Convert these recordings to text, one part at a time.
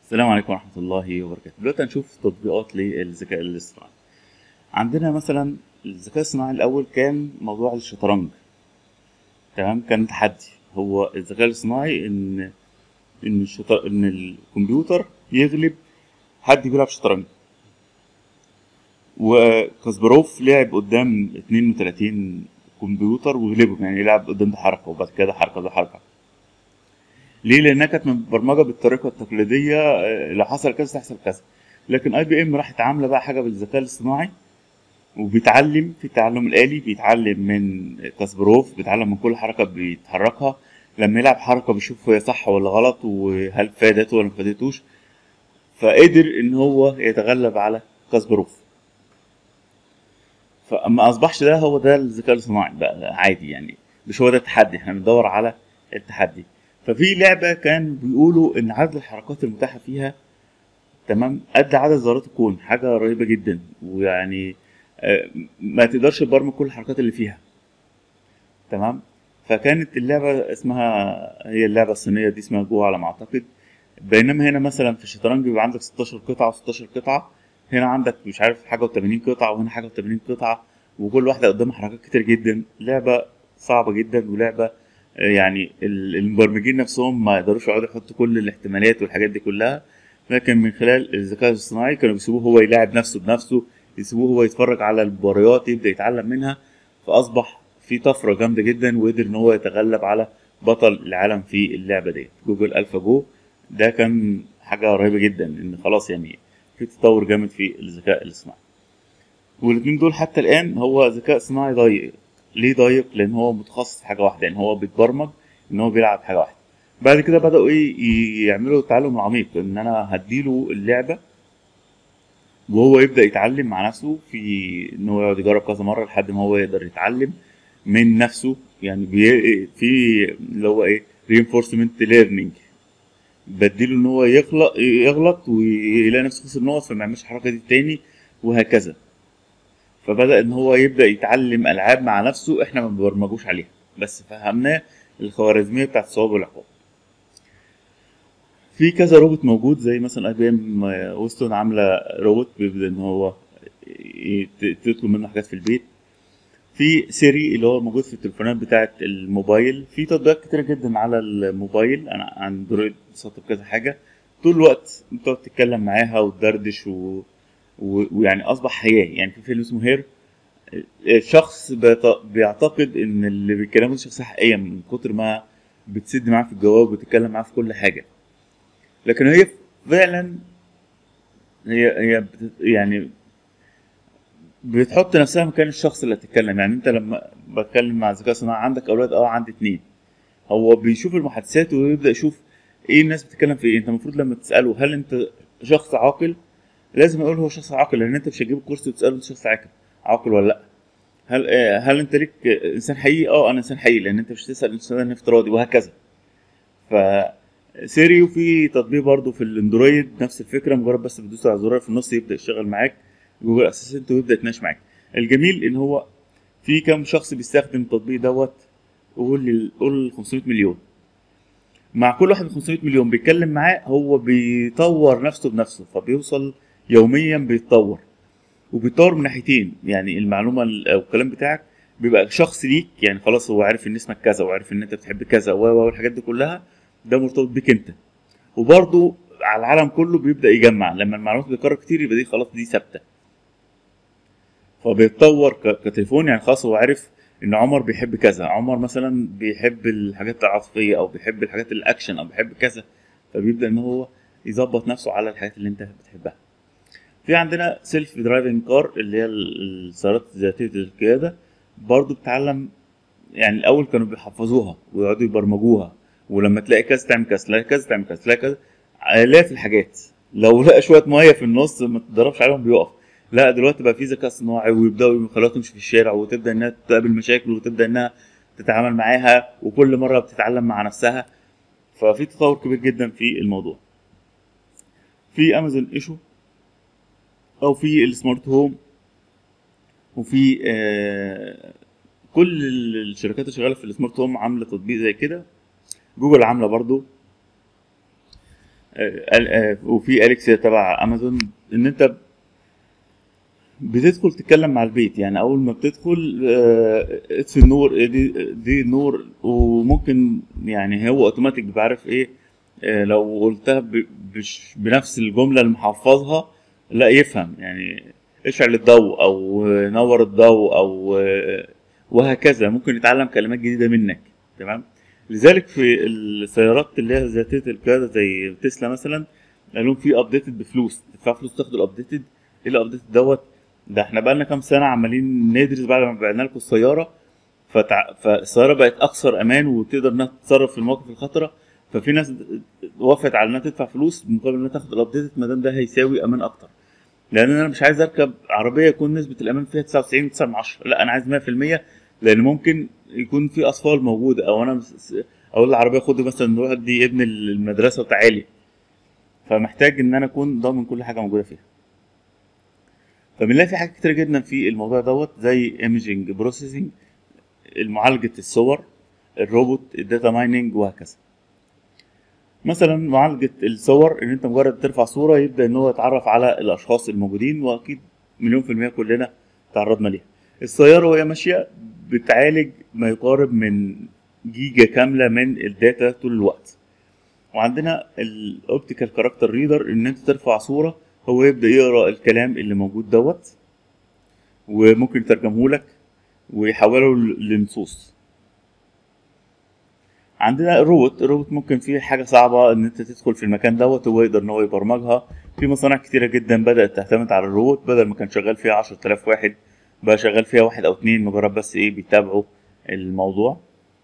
السلام عليكم ورحمة الله وبركاته دلوقتي هنشوف تطبيقات للذكاء الاصطناعي عندنا مثلا الذكاء الصناعي الأول كان موضوع الشطرنج تمام كان تحدي هو الذكاء الاصطناعي إن إن الشطر... إن الكمبيوتر يغلب حد بيلعب شطرنج وكاسباروف لعب قدام 32 كمبيوتر وغلبهم يعني يلعب قدام ده حركة وبعد كده حركة ده حركة ليه؟ لأنها كانت مبرمجة بالطريقة التقليدية آه، لو حصل كذا تحصل كذا لكن اي بي ام راحت عاملة بقى حاجة بالذكاء الاصطناعي وبيتعلم في التعلم الآلي بيتعلم من كاسبروف بيتعلم من كل حركة بيتحركها لما يلعب حركة بيشوف هي صح ولا غلط وهل فادته ولا ما فادتوش فقدر ان هو يتغلب على كاسبروف فما اصبحش ده هو ده الذكاء الاصطناعي بقى عادي يعني مش هو ده التحدي احنا بندور على التحدي ففي لعبة كان بيقولوا ان عدد الحركات المتاحة فيها تمام قد عدد ذرات الكون حاجة رهيبة جدا ويعني آه، ما تقدرش تبرمج كل الحركات اللي فيها تمام فكانت اللعبة اسمها هي اللعبة الصينية دي اسمها جو على ما اعتقد بينما هنا مثلا في الشطرنج بيبقى عندك 16 قطعة و16 قطعة هنا عندك مش عارف حاجة و80 قطعة وهنا حاجة و80 قطعة وكل واحدة قدامها حركات كتير جدا لعبة صعبة جدا ولعبة آه، يعني ال- المبرمجين نفسهم ما يقدروش يقعدوا يحطوا كل الاحتمالات والحاجات دي كلها لكن من خلال الذكاء الاصطناعي كانوا بيسيبوه هو يلاعب نفسه بنفسه يسيبوه هو يتفرج على المباريات يبدأ يتعلم منها فأصبح في طفرة جامدة جدا وقدر إن هو يتغلب على بطل العالم في اللعبة ديت جوجل ألفا جو ده كان حاجة رهيبة جدا إن خلاص يعني في تطور جامد في الذكاء الاصطناعي والاتنين دول حتى الآن هو ذكاء صناعي ضيق ليه ضيق؟ لأن هو متخصص في حاجة واحدة يعني هو بيتبرمج إن هو بيلعب حاجة واحدة بعد كده بدأوا إيه ي- يعملوا التعلم العميق إن أنا هديله اللعبة وهو يبدأ يتعلم مع نفسه في إن هو يقعد يجرب كذا مرة لحد ما هو يقدر يتعلم من نفسه يعني بي في اللي هو إيه reinforcement learning بديله إن هو يخلق يغلط ويلاقي نفسه خسر نقط فما يعملش الحركة دي تاني وهكذا فبدأ إن هو يبدأ يتعلم ألعاب مع نفسه إحنا ما بنبرمجوش عليها بس فهمناه الخوارزمية بتاعت الصواب والعقاب في كذا روبوت موجود زي مثلا اي بي ام ويستون عامله روبوت بيبدا ان هو ي- ت- تطلب منه حاجات في البيت في سيري اللي هو موجود في التليفونات بتاعه الموبايل في تطبيقات كتير جدا على الموبايل انا اندرويد سطب كذا حاجه طول الوقت بتقعد تتكلم معاها وتدردش و... و... ويعني اصبح حياه يعني في فيلم اسمه هير الشخص بيط... بيعتقد ان اللي بيتكلمه ده شخصيه حقيقيه من كتر ما بتسد معاه في الجواب وتتكلم معاه في كل حاجه لكن هي فعلا هي هي بت- يعني بتحط نفسها مكان الشخص اللي هتتكلم يعني انت لما بتكلم مع الذكاء الصناعي عندك اولاد اه عندي اتنين هو بيشوف المحادثات ويبدا يشوف ايه الناس بتتكلم في ايه انت المفروض لما تساله هل انت شخص عاقل لازم يقول هو شخص عاقل لان انت مش هتجيب الكرسي وتساله انت شخص عاقل عاقل ولا لا هل آه، هل انت ليك آه، انسان حقيقي اه انا انسان حقيقي لان انت مش تسال انسان افتراضي وهكذا ف سيري وفي تطبيق برضو في الاندرويد نفس الفكره مجرد بس بتدوس على زرار في النص يبدا يشتغل معاك جوجل اسيستنت ويبدا يتناقش معاك الجميل ان هو في كام شخص بيستخدم التطبيق دوت قول لي قول 500 مليون مع كل واحد من 500 مليون بيتكلم معاه هو بيطور نفسه بنفسه فبيوصل يوميا بيتطور وبيتطور من ناحيتين يعني المعلومه ال- او الكلام بتاعك بيبقى شخص ليك يعني خلاص هو عارف ان اسمك كذا وعارف ان انت بتحب كذا و و والحاجات دي كلها ده مرتبط بيك انت وبرضه على العالم كله بيبدا يجمع لما المعلومات بتتكرر كتير يبقى دي خلاص دي ثابته فبيتطور ك- كتليفون يعني خلاص هو عارف ان عمر بيحب كذا عمر مثلا بيحب الحاجات العاطفيه او بيحب الحاجات الاكشن او بيحب كذا فبيبدا ان هو يظبط نفسه على الحاجات اللي انت بتحبها في عندنا سيلف درايفنج كار اللي هي ال- السيارات ذاتيه القياده برضو بتتعلم يعني الاول كانوا بيحفظوها ويقعدوا يبرمجوها ولما تلاقي كذا تعمل كذا تلاقي كذا تعمل كذا تلاقي كذا الاف الحاجات لو لقى شويه ميه في النص ما تضربش عليهم بيقف لا دلوقتي بقى في ذكاء صناعي ويبداوا يخلوها تمشي في الشارع وتبدا انها تقابل مشاكل وتبدا انها تتعامل معاها وكل مره بتتعلم مع نفسها ففي تطور كبير جدا في الموضوع في امازون ايشو او في السمارت هوم وفي آه كل الشركات اللي شغاله في السمارت هوم عامله تطبيق زي كده جوجل عامله برضو آه، ال- آه، وفي اليكسا تبع امازون ان انت بتدخل تتكلم مع البيت يعني اول ما بتدخل آه، اطفي النور دي دي نور وممكن يعني هو اوتوماتيك بيبقى عارف ايه آه، لو قلتها ب- بش بنفس الجمله اللي محفظها لا يفهم يعني اشعل الضوء او نور الضوء او آه، وهكذا ممكن يتعلم كلمات جديده منك تمام لذلك في السيارات اللي هي ذاتيه القياده زي تسلا مثلا قال لهم في ابديتد بفلوس تدفع فلوس تاخد الابديتد ايه الابديتد دوت ده احنا بقالنا كام سنه عمالين ندرس بعد ما بعنا لكم السياره فتع... فالسياره بقت اكثر امان وتقدر انها تتصرف في المواقف الخطره ففي ناس وافقت على انها تدفع فلوس مقابل انها تاخد الابديت ما دام ده هيساوي امان اكتر لان انا مش عايز اركب عربيه يكون نسبه الامان فيها 99 9 من 10 لا انا عايز 100% لان ممكن يكون في اطفال موجوده او انا مس- اقول العربيه خدي مثلا نروح دي ابن المدرسه وتعالي فمحتاج ان انا اكون ضامن كل حاجه موجوده فيها فبنلاقي في حاجات كتير جدا في الموضوع دوت زي ايمجنج بروسيسنج معالجه الصور الروبوت الداتا مايننج وهكذا مثلا معالجه الصور ان انت مجرد ترفع صوره يبدا ان هو يتعرف على الاشخاص الموجودين واكيد مليون في الميه كلنا تعرضنا ليها السياره وهي ماشيه بتعالج ما يقارب من جيجا كامله من الداتا طول الوقت وعندنا الاوبتيكال كاركتر ريدر ان انت ترفع صوره هو يبدا يقرا الكلام اللي موجود دوت وممكن يترجمه لك ويحوله ل- لنصوص عندنا الروبوت الروبوت ممكن فيه حاجة صعبة ان انت تدخل في المكان دوت هو يقدر ان هو يبرمجها في مصانع كتيرة جدا بدأت تعتمد على الروبوت بدل ما كان شغال فيها عشرة آلاف واحد بقى شغال فيها واحد او اتنين مجرد بس ايه بيتابعوا الموضوع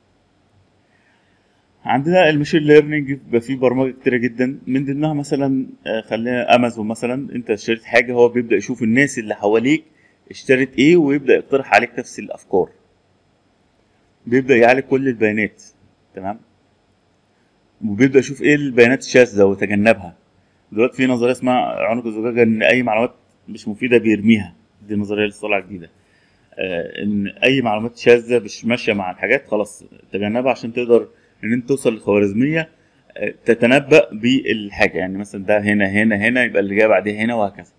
عندنا المشين ليرنينج بيبقى فيه برمجه كتيره جدا من ضمنها مثلا آه، خلينا امازون مثلا انت اشتريت حاجه هو بيبدا يشوف الناس اللي حواليك اشترت ايه ويبدا يقترح عليك نفس الافكار بيبدا يعالج كل البيانات تمام وبيبدا يشوف ايه البيانات الشاذه ويتجنبها دلوقتي في نظريه اسمها عنق الزجاجه ان اي معلومات مش مفيده بيرميها دي نظريه لسه طالعه جديده آه، ان اي معلومات شاذه مش ماشيه مع الحاجات خلاص تجنبها عشان تقدر ان انت توصل للخوارزميه آه، تتنبأ بالحاجه يعني مثلا ده هنا هنا هنا يبقى اللي جاي بعديه هنا وهكذا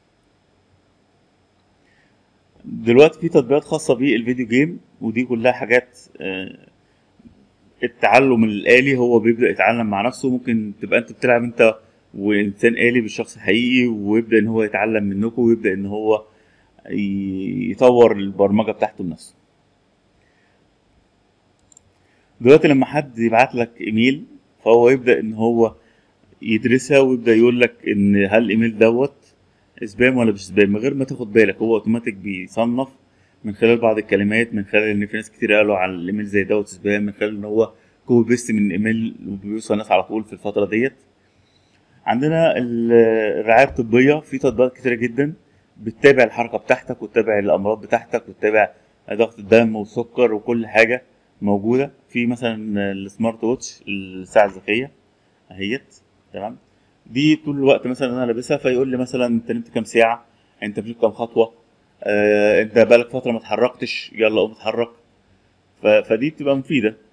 دلوقتي في تطبيقات خاصه بالفيديو جيم ودي كلها حاجات آه، التعلم الآلي هو بيبدأ يتعلم مع نفسه ممكن تبقى انت بتلعب انت وانسان آلي بالشخص حقيقي ويبدأ ان هو يتعلم منكم ويبدأ ان هو ي- يطور البرمجة بتاعته بنفسه دلوقتي لما حد يبعت لك ايميل فهو يبدأ ان هو يدرسها ويبدأ يقول لك ان هل الايميل دوت سبام ولا مش سبام من غير ما تاخد بالك هو اوتوماتيك بيصنف من خلال بعض الكلمات من خلال ان في ناس كتير قالوا على الايميل زي دوت سبام من خلال ان هو كوبي بيست من الايميل وبيوصل الناس على طول في الفتره ديت عندنا ال- الرعايه الطبيه في تطبيقات كتيره جدا بتتابع الحركه بتاعتك وتتابع الامراض بتاعتك وتتابع ضغط الدم والسكر وكل حاجه موجوده في مثلا السمارت ووتش الساعه الذكيه اهيت تمام دي طول الوقت مثلا انا لابسها فيقول لي مثلا انت نمت كام ساعه انت مشيت كام خطوه آه انت بقالك فتره ما اتحركتش يلا قوم اتحرك ف- فدي بتبقى مفيده